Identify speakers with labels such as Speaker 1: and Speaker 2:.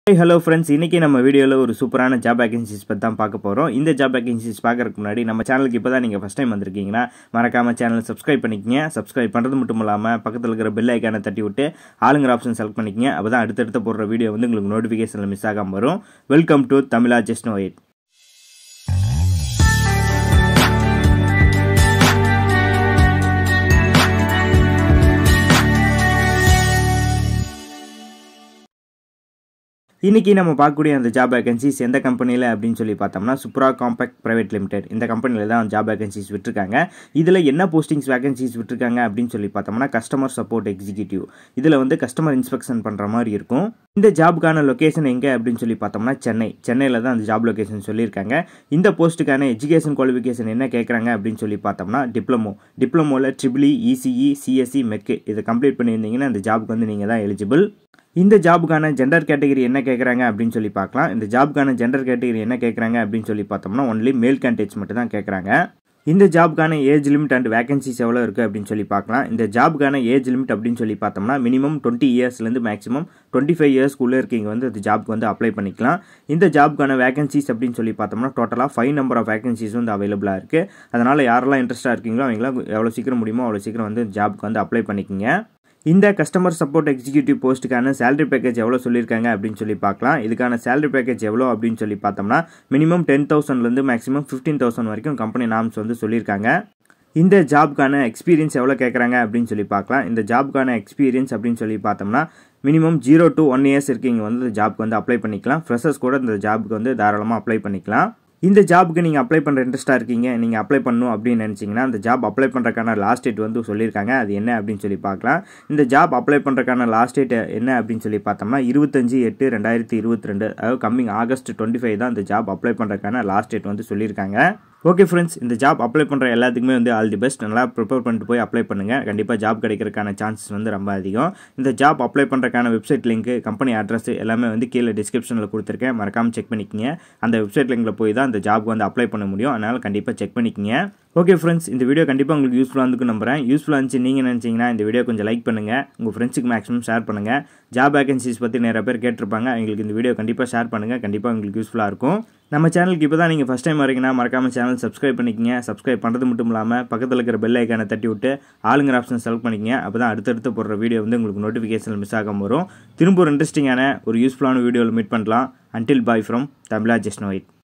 Speaker 1: hi hello friends இன்றைக்கி நம்ம வீடியோவில் ஒரு சூப்பரான ஜாப் வேகன்சிஸ் பற்றி தான் பார்க்க போகிறோம் இந்த ஜாப் வேகன்சிஸ் பார்க்கறதுக்கு முன்னாடி நம்ம சேனலுக்கு இப்போ தான் நீங்கள் ஃபஸ்ட் டைம் வந்திருக்கீங்கன்னா மறக்காமல் சேனல் சப்ஸ்கிரைப் பண்ணிக்கங்க சப்ஸ்கிரைப் பண்ணுறது மட்டும் இல்லாமல் பக்கத்தில் இருக்கிற பெல் ஐக்கானை தட்டி விட்டு ஆளுங்கிற ஆப்ஷன் செலக்ட் பண்ணிக்கங்க அப்போ தான் அடுத்தடுத்து போடுற வீடியோ வந்து உங்களுக்கு நோட்டிஃபிகேஷனில் மிஸ் ஆகாமல் வரும் welcome to Tamizha just know it இன்றைக்கி நம்ம பார்க்கக்கூடிய அந்த ஜாப் வேகன்சிஸ் எந்த கம்பெனியில் அப்படின்னு சொல்லி பார்த்தோம்னா சுப்ரா காம்பேக்ட் ப்ரைவேட் லிமிடெட் இந்த கம்பெனியில் தான் ஜாப் வேகன்சிஸ் விட்டுருக்காங்க இதில் என்ன போஸ்டிங்ஸ் வேகன்சிஸ் விட்டுருக்காங்க அப்படின்னு சொல்லி பார்த்தோம்னா கஸ்டமர் சப்போர்ட் எக்ஸிக்யூட்டிவ் இதில் வந்து கஸ்டமர் இன்ஸ்பெக்ஷன் பண்ணுற மாதிரி இருக்கும் இந்த ஜாபுக்கான லொக்கேஷன் எங்கே அப்படின்னு சொல்லி பார்த்தோம்னா சென்னை சென்னையில் தான் அந்த ஜாப் லொக்கேஷன் சொல்லியிருக்காங்க இந்த போஸ்ட்டுக்கான எஜுகேஷன் குவாலிஃபிகேஷன் என்ன கேட்குறாங்க அப்படின்னு சொல்லி பார்த்தோம்னா டிப்ளமோ டிப்ளமோவில் ட்ரிபிளி இசிஇ சிஎஸ்சி மெக்கு இதை கம்ப்ளீட் பண்ணியிருந்தீங்கன்னா இந்த ஜாபுக்கு வந்து நீங்கள் தான் எலிஜிபிள் இந்த ஜாபுக்கான ஜெண்டர் கேட்டகரி என்ன கேட்குறாங்க அப்படின்னு சொல்லி பார்க்கலாம் இந்த ஜாபுக்கான ஜெண்டர் கேட்டகரி என்ன கேட்குறாங்க அப்படின்னு சொல்லி பார்த்தோம்னா ஒன்லி மேல் கேண்டிடேட்ஸ் மட்டும் தான் கேட்குறாங்க இந்த ஜாபுக்கான ஏஜ் லிமிட் அண்ட் வேகன்சிஸ் எவ்வளோ இருக்குது அப்படின்னு சொல்லி பார்க்கலாம் இந்த ஜாபுக்கான ஏஜ் லிமிட் அப்படின்னு சொல்லி பார்த்தோம்னா மினிமம் டுவெண்ட்டி இயர்ஸ்லேருந்து மேக்ஸிமம் டுவெண்ட்டி ஃபைவ் இயர்ஸ்க்குள்ளே இருக்கீங்க வந்து இந்த ஜாப்க்கு வந்து அப்ளை பண்ணிக்கலாம் இந்த ஜாபுக்கான வேகன்சிஸ் அப்படின்னு சொல்லி பார்த்தோம்னா டோட்டலாக ஃபைவ் நம்பர் ஆஃப் வேகன்சிஸ் வந்து அவைலபிளாக இருக்குது அதனால் யாரெல்லாம் இன்ட்ரெஸ்ட்டாக இருக்கீங்களோ அவங்களாம் எவ்வளோ சீக்கிரம் முடியுமோ அவ்வளோ சீக்கிரம் வந்து ஜாப்க்கு வந்து அப்ளை பண்ணிக்கோங்க இந்த கஸ்டமர் சப்போர்ட் எக்ஸிக்யூட்டிவ் போஸ்ட்டுக்கான சேலரி பேக்கேஜ் எவ்வளோ சொல்லியிருக்காங்க அப்படின்னு சொல்லி பார்க்கலாம் இதுக்கான சேலரி பேக்கேஜ் எவ்வளோ அப்படின்னு சொல்லி பார்த்தோம்னா மினிமம் டென் தௌசண்ட்லேருந்து மேக்ஸிமம் ஃபிஃப்டீன் தௌசண்ட் வரைக்கும் கம்பெனி நாம்ஸ் வந்து சொல்லியிருக்காங்க இந்த ஜாப்க்கான எக்ஸ்பீரியன்ஸ் எவ்வளோ கேட்குறாங்க அப்படின்னு சொல்லி பார்க்கலாம் இந்த ஜாப்க்கான எக்ஸ்பீரியன்ஸ் அப்படின்னு சொல்லி பார்த்தோம்னா minimum zero to one years இருக்கீங்க வந்து இந்த ஜாப்க்கு வந்து அப்ளை பண்ணிக்கலாம் ஃப்ரெஷர்ஸ் கூட இந்த ஜாப்க்கு வந்து தாராளமாக அப்ளை பண்ணிக்கலாம் இந்த ஜாபுக்கு நீங்கள் அப்ளை பண்ணுற இன்ட்ரெஸ்ட்டாக இருக்கீங்க நீங்கள் அப்ளை பண்ணணும் அப்படின்னு நினச்சிங்கன்னா அந்த ஜாப் அப்ளை பண்ணுறக்கான லாஸ்ட் டேட் வந்து சொல்லியிருக்காங்க அது என்ன அப்படின்னு சொல்லி பார்க்கலாம் இந்த ஜாப் அப்ளை பண்ணுறக்கான லாஸ்ட் டேட் என்ன அப்படின்னு சொல்லி பார்த்தோம்னா இருபத்தஞ்சி எட்டு ரெண்டாயிரத்தி இருபத்தி ரெண்டு அதாவது கம்மிங் ஆகஸ்ட் டுவெண்ட்டி ஃபைவ் தான் இந்த ஜாப் அப்ளை பண்ணுறக்கான லாஸ்ட் டேட் வந்து சொல்லியிருக்காங்க ஓகே ஃப்ரெண்ட்ஸ் இந்த ஜாப் அப்ளை பண்ணுற எல்லாத்துக்குமே வந்து ஆல் தி பெஸ்ட் நல்லா ப்ரிப்பேர் பண்ணிட்டு போய் அப்ளை பண்ணுங்கள் கண்டிப்பாக ஜாப் கிடைக்கிறதுக்கான சான்சஸ் வந்து ரொம்ப அதிகம் இந்த ஜாப் அப்ளை பண்ணுறக்கான வெப்சைட் லிங்க்கு கம்பெனி அட்ரஸ் எல்லாமே வந்து கீழே டிஸ்கிரிப்ஷனில் கொடுத்துருக்கேன் மறக்காமல் செக் பண்ணிக்கங்க அந்த வெப்சைட் லிங்கில் போய் தான் இந்த ஜாப்க்கு வந்து அப்ளை பண்ண முடியும் அதனால் கண்டிப்பாக செக் பண்ணிக்கங்க ஓகே ஃப்ரெண்ட்ஸ் இந்த வீடியோ கண்டிப்பாக உங்களுக்கு யூஸ்ஃபுல்லாக இருந்து நம்புறேன் யூஸ்ஃபுல்லாக இருந்துச்சு நீங்கள் நினச்சிங்கன்னா இந்த வீடியோ கொஞ்சம் லைக் பண்ணுங்கள் உங்கள் ஃப்ரெண்ட்ஸுக்கு மேக்ஸிமம் ஷேர் பண்ணுங்கள் ஜாப் வேகன்சிஸ் பற்றி நிறைய பேர் கேட்டிருப்பாங்க அவங்களுக்கு இந்த வீடியோ கண்டிப்பாக ஷேர் பண்ணுங்கள் கண்டிப்பாக உங்களுக்கு யூஸ்ஃபுல்லாக இருக்கும் நம்ம சேனலுக்கு இப்போ தான் நீங்கள் ஃபஸ்ட் டைம் வரீங்கன்னா மறக்காமல் சேனல் சப்ஸ்கிரைப் பண்ணிக்கங்க சப்ஸ்கிரைப் பண்ணுறது மட்டும் இல்லாமல் பக்கத்தில் இருக்கிற பெல் ஐக்கானை தட்டி விட்டு ஆளுங்கிற ஆப்ஷன் செலக்ட் பண்ணிக்கங்க அப்போ தான் அடுத்தடுத்து போடுற வீடியோ வந்து உங்களுக்கு நோட்டிஃபிகேஷன் மிஸ் ஆகாமல் வரும் திரும்ப ஒரு இன்ட்ரெஸ்டிங்கான ஒரு யூஸ்ஃபுல்லான வீடியோவில் மீட் பண்ணலாம் until bye from Tamizha just நோயிட்